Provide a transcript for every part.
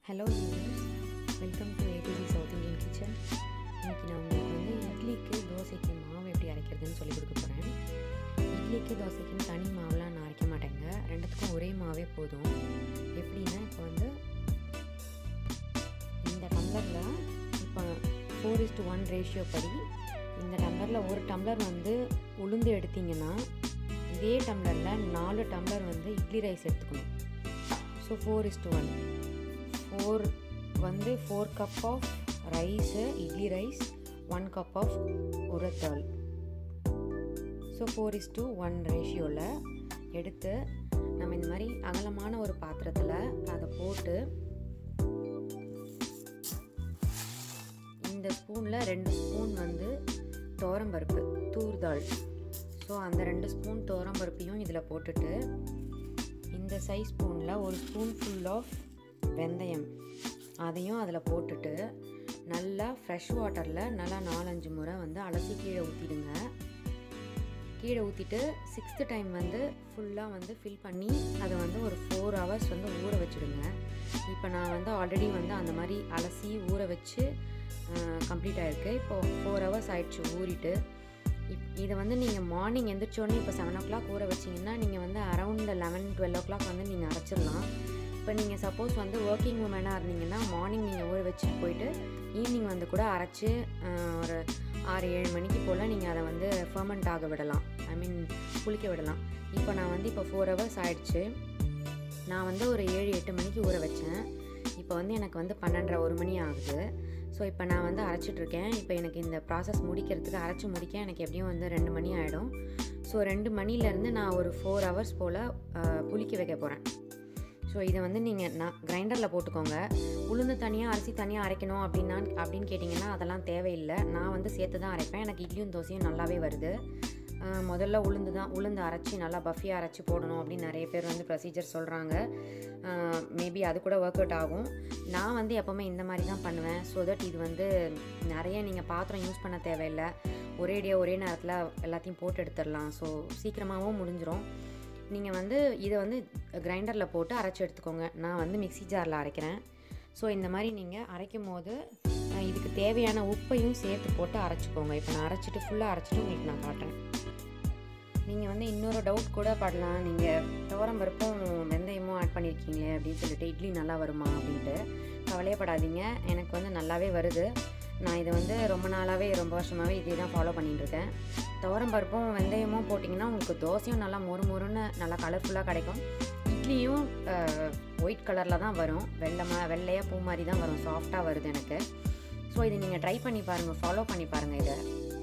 hello viewers welcome to ATV south Indian kitchen இன்றைக்கி நான் உங்களுக்கு வந்து இட்லிக்கு தோசைக்கு மாவு எப்படி அரைக்கிறதுன்னு சொல்லி கொடுக்க போகிறேன் இட்லிக்கு தோசைக்குன்னு தனி மாவுலாம் நான் அரைக்க மாட்டேங்க ரெண்டுத்துக்கும் ஒரே மாவே போதும் எப்படின்னா இப்போ வந்து இந்த டம்ளரில் இப்போ four is to one ratio படி இந்த டம்ளரில் ஒரு டம்ளர் வந்து உளுந்து எடுத்தீங்கன்னா இதே டம்ளரில் நாலு டம்ளர் வந்து இட்லி ரைஸ் எடுத்துக்கணும் so four is to one four வந்து four cup of rice idli rice one cup of உரத்தாள் so four is to one ரேஷியோவில் எடுத்து நம்ம இந்த மாதிரி அகலமான ஒரு பாத்திரத்தில் அதை போட்டு இந்த ஸ்பூனில் ரெண்டு ஸ்பூன் வந்து பருப்பு தூர்தாள் ஸோ அந்த ரெண்டு ஸ்பூன் பருப்பையும் இதில் போட்டுட்டு இந்த சைஸ் ஸ்பூனில் ஒரு ஸ்பூன் ஃபுல் ஆஃப் வெந்தயம் அதையும் அதில் போட்டுட்டு நல்லா ஃப்ரெஷ் வாட்டரில் நல்லா நாலஞ்சு முறை வந்து அலசி கீழே ஊற்றிடுங்க கீழே ஊற்றிட்டு சிக்ஸ்த்து டைம் வந்து ஃபுல்லாக வந்து ஃபில் பண்ணி அதை வந்து ஒரு ஃபோர் ஹவர்ஸ் வந்து ஊற வச்சுடுங்க இப்போ நான் வந்து ஆல்ரெடி வந்து அந்த மாதிரி அலசி ஊற வச்சு கம்ப்ளீட் ஆகிருக்கு இப்போது ஃபோர் ஹவர்ஸ் ஆயிடுச்சு ஊறிட்டு இப் இதை வந்து நீங்கள் மார்னிங் எந்திரிச்சோடனே இப்போ செவன் ஓ கிளாக் ஊற வச்சிங்கன்னா நீங்கள் வந்து around eleven twelve o'clock வந்து நீங்கள் அரைச்சிடலாம் இப்போ நீங்கள் சப்போஸ் வந்து ஒர்க்கிங் உமனாக இருந்தீங்கன்னா மார்னிங் நீங்கள் ஊற வச்சுட்டு போயிட்டு ஈவினிங் வந்து கூட அரைச்சி ஒரு ஆறு ஏழு மணிக்கு போல் நீங்கள் அதை வந்து ஃபர்மெண்ட் ஆக விடலாம் ஐ மீன் குளிக்க விடலாம் இப்போ நான் வந்து இப்போ ஃபோர் ஹவர்ஸ் ஆயிடுச்சு நான் வந்து ஒரு ஏழு எட்டு மணிக்கு ஊற வச்சேன் இப்போ வந்து எனக்கு வந்து பன்னெண்டரை ஒரு மணி ஆகுது ஸோ இப்போ நான் வந்து அரைச்சிட்ருக்கேன் இப்போ எனக்கு இந்த ப்ராசஸ் முடிக்கிறதுக்கு அரைச்சி முடிக்க எனக்கு எப்படியும் வந்து ரெண்டு மணி ஆகிடும் ஸோ ரெண்டு மணிலேருந்து நான் ஒரு ஃபோர் ஹவர்ஸ் போல் புளிக்க வைக்க போகிறேன் ஸோ இதை வந்து நீங்கள் நான் கிரைண்டரில் போட்டுக்கோங்க உளுந்து தனியாக அரிசி தனியாக அரைக்கணும் அப்படின்னா அப்படின்னு கேட்டிங்கன்னா அதெல்லாம் தேவையில்லை நான் வந்து சேர்த்து தான் அரைப்பேன் எனக்கு இட்லியும் தோசையும் நல்லாவே வருது முதல்ல உளுந்து தான் உளுந்து அரைச்சி நல்லா பஃபியாக அரைச்சி போடணும் அப்படின்னு நிறைய பேர் வந்து ப்ரொசீஜர் சொல்கிறாங்க மேபி அது கூட ஒர்க் அவுட் ஆகும் நான் வந்து எப்போவுமே இந்த மாதிரி தான் பண்ணுவேன் ஸோ தட் இது வந்து நிறைய நீங்கள் பாத்திரம் யூஸ் பண்ண தேவையில்லை ஒரேடியாக ஒரே நேரத்தில் எல்லாத்தையும் போட்டு எடுத்துடலாம் ஸோ சீக்கிரமாகவும் முடிஞ்சிடும் நீங்கள் வந்து இதை வந்து கிரைண்டரில் போட்டு அரைச்சி எடுத்துக்கோங்க நான் வந்து மிக்சி ஜாரில் அரைக்கிறேன் ஸோ இந்த மாதிரி நீங்கள் அரைக்கும் போது இதுக்கு தேவையான உப்பையும் சேர்த்து போட்டு அரைச்சிக்கோங்க இப்போ நான் அரைச்சிட்டு ஃபுல்லாக அரைச்சிட்டு உங்களுக்கு நான் காட்டுறேன் நீங்கள் வந்து இன்னொரு டவுட் கூட படலாம் நீங்கள் துவரம் பருப்பும் வெந்தயமும் ஆட் பண்ணியிருக்கீங்களே அப்படின்னு சொல்லிட்டு இட்லி நல்லா வருமா அப்படின்ட்டு கவலையப்படாதீங்க எனக்கு வந்து நல்லாவே வருது நான் இதை வந்து ரொம்ப நாளாகவே ரொம்ப வருஷமாகவே இதே தான் ஃபாலோ பண்ணிட்டுருக்கேன் துவரம் பருப்பும் வெந்தயமும் போட்டிங்கன்னா உங்களுக்கு தோசையும் நல்லா மொறு மொறுன்னு நல்லா கலர்ஃபுல்லாக கிடைக்கும் இட்லியும் ஒயிட் கலரில் தான் வரும் வெள்ளமாக வெள்ளையாக பூ மாதிரி தான் வரும் சாஃப்டாக வருது எனக்கு ஸோ இதை நீங்கள் ட்ரை பண்ணி பாருங்கள் ஃபாலோ பண்ணி பாருங்கள் இதை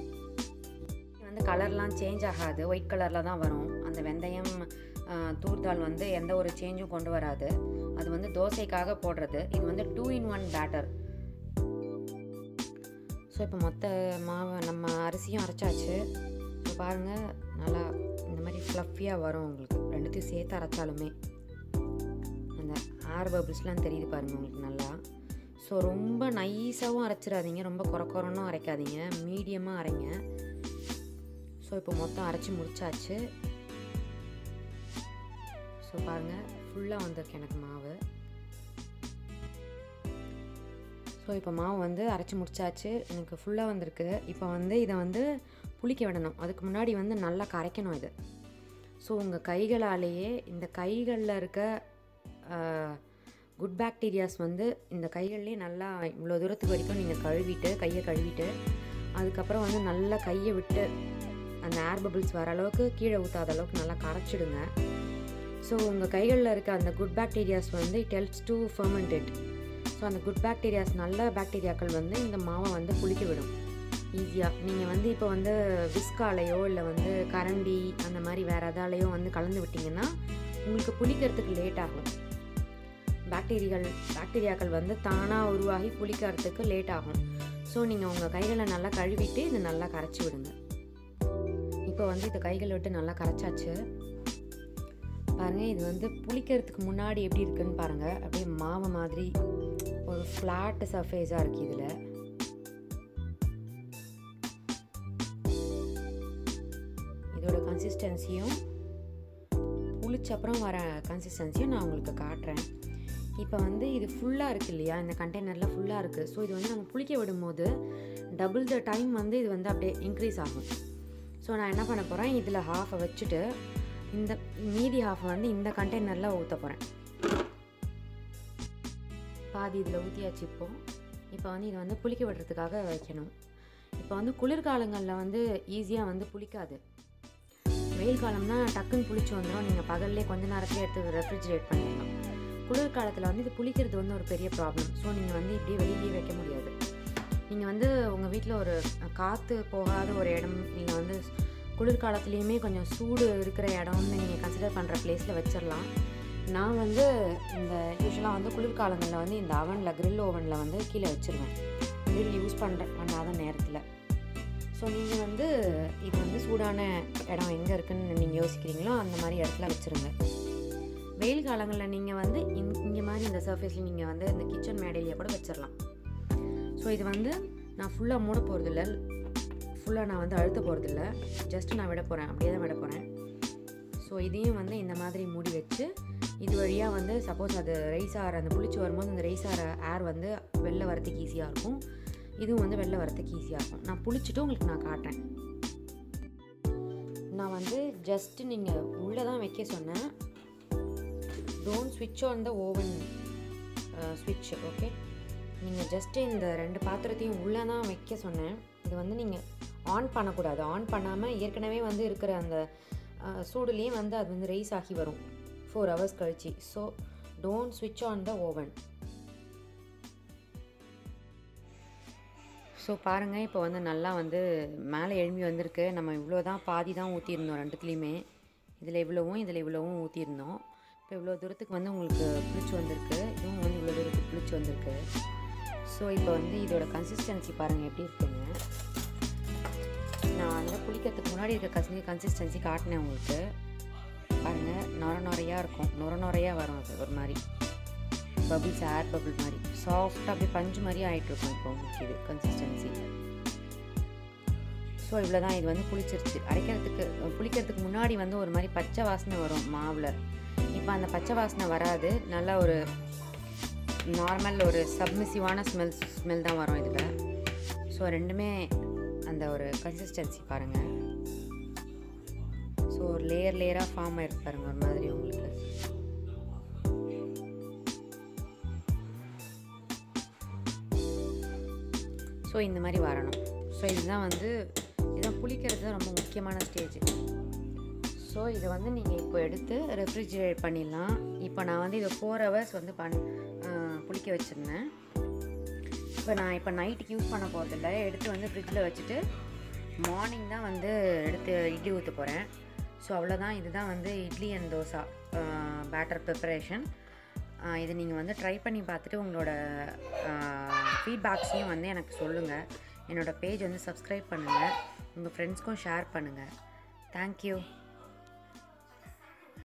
வந்து கலர்லாம் சேஞ்ச் ஆகாது ஒயிட் கலரில் தான் வரும் அந்த வெந்தயம் தூர்தால் வந்து எந்த ஒரு சேஞ்சும் கொண்டு வராது அது வந்து தோசைக்காக போடுறது இது வந்து two in one batter so இப்போ மொத்த மாவை நம்ம அரிசியும் அரைச்சாச்சு இப்போ பாருங்கள் நல்லா இந்த மாதிரி ஃப்ளஃபியாக வரும் உங்களுக்கு ரெண்டுத்தையும் சேர்த்து அரைச்சாலுமே அந்த ஏர் பபிள்ஸ்லாம் தெரியுது பாருங்கள் உங்களுக்கு நல்லா ஸோ ரொம்ப நைஸாகவும் அரைச்சிடாதீங்க ரொம்ப குறை குறனும் அரைக்காதீங்க மீடியமாக அரைங்க ஸோ இப்போ மொத்தம் அரைச்சி முடிச்சாச்சு ஸோ பாருங்கள் ஃபுல்லாக வந்திருக்கு எனக்கு மாவு ஸோ இப்போ மாவு வந்து அரைச்சி முடிச்சாச்சு எனக்கு ஃபுல்லாக வந்திருக்கு இப்போ வந்து இதை வந்து புளிக்க விடணும் அதுக்கு முன்னாடி வந்து நல்லா கரைக்கணும் இது ஸோ உங்கள் கைகளாலேயே இந்த கைகளில் இருக்க குட் பாக்டீரியாஸ் வந்து இந்த கைகள்லேயே நல்லா இவ்வளோ தூரத்துக்கு வரைக்கும் நீங்கள் கழுவிட்டு கையை கழுவிட்டு அதுக்கப்புறம் வந்து நல்லா கையை விட்டு அந்த ஏர் பபிள்ஸ் வர அளவுக்கு கீழே ஊற்றாத அளவுக்கு நல்லா கரைச்சிடுங்க ஸோ உங்கள் கைகளில் இருக்க அந்த குட் பாக்டீரியாஸ் வந்து it helps to fermentate so அந்த குட் பாக்டீரியாஸ் நல்ல பாக்டீரியாக்கள் வந்து இந்த மாவை வந்து புளிக்க விடும் ஈஸியாக நீங்கள் வந்து இப்போ வந்து விஸ்காலையோ இல்லை வந்து கரண்டி அந்த மாதிரி வேறு எதாலையோ வந்து கலந்து விட்டிங்கன்னா உங்களுக்கு புளிக்கிறதுக்கு லேட் ஆகும் பாக்டீரியாக்கள் பாக்டீரியாக்கள் வந்து தானாக உருவாகி புளிக்கிறதுக்கு லேட் ஆகும் ஸோ நீங்கள் உங்கள் கைகளை நல்லா கழுவிட்டு இதை நல்லா கரைச்சி விடுங்க இப்போ வந்து இது கைகளை விட்டு நல்லா கரைச்சாச்சு பாருங்கள் இது வந்து புளிக்கிறதுக்கு முன்னாடி எப்படி இருக்குன்னு பாருங்கள் அப்படியே மாவு மாதிரி ஒரு ஃப்ளாட் சர்ஃபேஸாக இருக்குது இதில் இதோட கன்சிஸ்டன்சியும் புளிச்ச அப்புறம் வர கன்சிஸ்டன்சியும் நான் உங்களுக்கு காட்டுறேன் இப்போ வந்து இது ஃபுல்லாக இருக்குது இல்லையா இந்த கண்டெய்னரில் ஃபுல்லாக இருக்குது ஸோ இது வந்து நம்ம புளிக்க விடும்போது டபுள் த டைம் வந்து இது வந்து அப்படியே இன்க்ரீஸ் ஆகும் ஸோ நான் என்ன பண்ண போகிறேன் இதில் ஹாஃபை வச்சுட்டு இந்த மீதி ஹாஃபை வந்து இந்த கண்டெய்னரில் ஊற்ற போகிறேன் பாதி இதில் ஊற்றியாச்சு இப்போ இப்போ வந்து இதை வந்து புளிக்க விடுறதுக்காக வைக்கணும் இப்போ வந்து குளிர்காலங்களில் வந்து ஈஸியாக வந்து புளிக்காது வெயில் காலம்னா டக்குன்னு புளிச்சு வந்துடும் நீங்கள் பகல்லே கொஞ்ச நேரத்துலேயே எடுத்து ரெஃப்ரிஜரேட் பண்ணிடலாம் குளிர்காலத்தில் வந்து இது புளிக்கிறது வந்து ஒரு பெரிய ப்ராப்ளம் ஸோ நீங்கள் வந்து இப்படியே வெளியிலேயே வைக்க முடியாது நீங்கள் வந்து உங்கள் வீட்டில் ஒரு காற்று போகாத ஒரு இடம் நீங்கள் வந்து குளிர்காலத்துலேயுமே கொஞ்சம் சூடு இருக்கிற இடம்னு நீங்கள் கன்சிடர் பண்ணுற பிளேஸில் வச்சிடலாம் நான் வந்து இந்த யூஸ்வலாக வந்து குளிர்காலங்களில் வந்து இந்த அவனில் grill ஓவனில் வந்து கீழே வச்சுருவேன் grill யூஸ் பண்ணுற பண்ணாத நேரத்தில் ஸோ நீங்கள் வந்து இது வந்து சூடான இடம் எங்கே இருக்குன்னு நீங்கள் யோசிக்கிறீங்களோ அந்த மாதிரி இடத்துல வச்சுருங்க வெயில் காலங்களில் நீங்கள் வந்து இங் இங்கே மாதிரி இந்த சர்ஃபேஸில் நீங்கள் வந்து இந்த கிச்சன் மேடையிலேயே கூட வச்சிடலாம் ஸோ இது வந்து நான் ஃபுல்லாக மூட போகிறதில்ல ஃபுல்லாக நான் வந்து அழுத்த போகிறதில்ல ஜஸ்ட் நான் விட போகிறேன் அப்படியே தான் விட போகிறேன் ஸோ இதையும் வந்து இந்த மாதிரி மூடி வச்சு இது வழியாக வந்து சப்போஸ் அது ரைஸ் ஆகிற அந்த புளிச்சு வரும்போது அந்த ரைஸ் ஆகிற ஏர் வந்து வெளில வரத்துக்கு ஈஸியாக இருக்கும் இதுவும் வந்து வெளில வரத்துக்கு ஈஸியாக இருக்கும் நான் புளிச்சிட்டு உங்களுக்கு நான் காட்டுறேன் நான் வந்து ஜஸ்ட்டு நீங்கள் உள்ளே தான் வைக்க சொன்னேன் டோன்ட் ஸ்விட்ச் ஆன் த ஓவன் ஸ்விட்ச் ஓகே நீங்கள் ஜஸ்ட்டு இந்த ரெண்டு பாத்திரத்தையும் உள்ளே தான் வைக்க சொன்னேன் இது வந்து நீங்கள் ஆன் பண்ணக்கூடாது ஆன் பண்ணாமல் ஏற்கனவே வந்து இருக்கிற அந்த சூடுலேயே வந்து அது வந்து ரைஸ் ஆகி வரும் ஃபோர் ஹவர்ஸ் கழிச்சு ஸோ டோன்ட் ஸ்விட்ச் ஆன் த ஓவன் ஸோ பாருங்கள் இப்போ வந்து நல்லா வந்து மேலே எழும்பி வந்திருக்கு நம்ம இவ்வளோ தான் பாதி தான் ஊற்றிருந்தோம் ரெண்டுத்துலேயுமே இதில் இவ்வளவும் இதில் இவ்வளவும் ஊற்றிருந்தோம் இப்போ இவ்வளோ தூரத்துக்கு வந்து உங்களுக்கு புளிச்சு வந்திருக்கு இதுவும் வந்து இவ்வளோ தூரத்துக்கு புளிச்சு வந்திருக்கு ஸோ இப்போ வந்து இதோட கன்சிஸ்டன்சி பாருங்கள் எப்படி இருக்குங்க நான் வந்து புளிக்கிறதுக்கு முன்னாடி இருக்க கன்சி கன்சிஸ்டன்சி காட்டினேன் உங்களுக்கு பாருங்கள் நொர நொறையாக இருக்கும் நொர நொறையாக வரும் அது ஒரு மாதிரி பபிள்ஸ் ஏர் பபிள் மாதிரி சாஃப்டாக அப்படியே பஞ்சு மாதிரி ஆகிட்டுருக்கும் இப்போ உங்களுக்கு இது கன்சிஸ்டன்சி ஸோ இவ்வளோ தான் இது வந்து புளிச்சிருச்சு அரைக்கிறதுக்கு புளிக்கிறதுக்கு முன்னாடி வந்து ஒரு மாதிரி பச்சை வாசனை வரும் மாவில் இப்போ அந்த பச்சை வாசனை வராது நல்லா ஒரு நார்மல் ஒரு சப்மிசிவான ஸ்மெல் ஸ்மெல் தான் வரும் இதில் ஸோ ரெண்டுமே அந்த ஒரு கன்சிஸ்டன்சி பாருங்கள் ஸோ ஒரு லேயர் லேயராக ஃபார்ம் ஆயிருக்கு பாருங்கள் ஒரு மாதிரி உங்களுக்கு ஸோ இந்த மாதிரி வரணும் ஸோ இதுதான் வந்து இதுதான் புளிக்கிறது தான் ரொம்ப முக்கியமான ஸ்டேஜ் ஸோ இதை வந்து நீங்கள் இப்போ எடுத்து ரெஃப்ரிஜிரேட் பண்ணிடலாம் இப்போ நான் வந்து இதை ஃபோர் ஹவர்ஸ் வந்து பண் புளிக்க வச்சுருந்தேன் இப்போ நான் இப்போ நைட்டுக்கு யூஸ் பண்ண போகிறதில்ல எடுத்து வந்து ஃப்ரிட்ஜில் வச்சுட்டு மார்னிங் தான் வந்து எடுத்து இட்லி ஊற்ற போகிறேன் ஸோ அவ்வளோதான் இதுதான் வந்து idli and dosa batter preparation இதை நீங்கள் வந்து ட்ரை பண்ணி பார்த்துட்டு உங்களோட ஃபீட்பேக்ஸையும் வந்து எனக்கு சொல்லுங்கள் என்னோடய பேஜ் வந்து சப்ஸ்கிரைப் பண்ணுங்கள் உங்கள் ஃப்ரெண்ட்ஸ்க்கும் ஷேர் பண்ணுங்கள் தேங்க்யூ